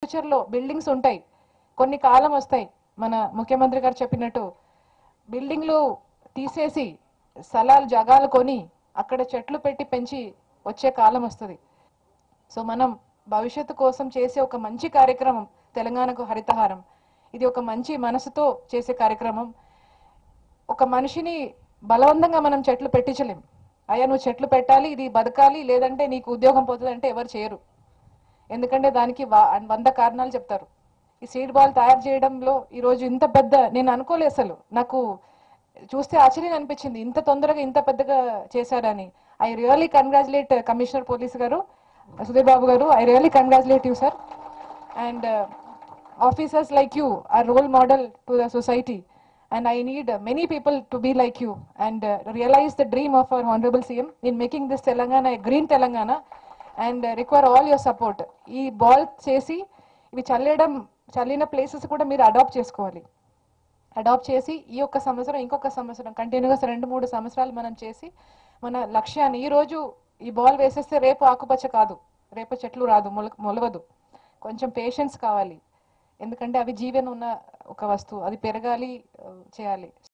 ఫ్యూచర్లో బిల్డింగ్స్ ఉంటాయి కొన్ని కాలం వస్తాయి మన ముఖ్యమంత్రి గారు చెప్పినట్టు బిల్డింగ్లు తీసేసి స్థలాలు జగాలు కొని అక్కడ చెట్లు పెట్టి పెంచి వచ్చే కాలం వస్తుంది సో మనం భవిష్యత్తు కోసం చేసే ఒక మంచి కార్యక్రమం తెలంగాణకు హరితహారం ఇది ఒక మంచి మనసుతో చేసే కార్యక్రమం ఒక మనిషిని బలవంతంగా మనం చెట్లు పెట్టించలేం అయ్యా నువ్వు చెట్లు పెట్టాలి ఇది బతకాలి లేదంటే నీకు ఉద్యోగం పోతుంది అంటే ఎవరు చేయరు ఎందుకంటే దానికి వా- వంద కారణాలు చెప్తారు ఈ సీడ్ బాల్ తయారు చేయడంలో ఈ రోజు ఇంత పెద్ద నేను అనుకోలేదు అసలు నాకు చూస్తే ఆశ్చర్యం అనిపించింది ఇంత తొందరగా ఇంత పెద్దగా చేశారని I really congratulate commissioner police గారు సుధీర్ బాబు గారు I really congratulate you sir and officers like you are role model to the society and i need uh, many people to be like you and uh, realize the dream of our honorable cm in making this telangana a green telangana and uh, require all your support ఈ ball చేసి ఇవి చల్లడం చల్లిన places కూడా మీరు adapt చేసుకోవాలి adapt చేసి ఈ ఒక్క సంవత్సరం ఇంకొక సంవత్సరం కంటిన్యూగా రెండు మూడు సంవత్సరాలు మనం చేసి మన లక్ష్యాన్ని ఈ రోజు ఈ బాల్ వేసేస్తే రేపు ఆకుపచ్చ కాదు రేపు చెట్లు రాదు మొల మొలవదు కొంచెం పేషెన్స్ కావాలి ఎందుకంటే అవి జీవన ఉన్న ఒక వస్తువు అది పెరగాలి ఆ, చేయాలి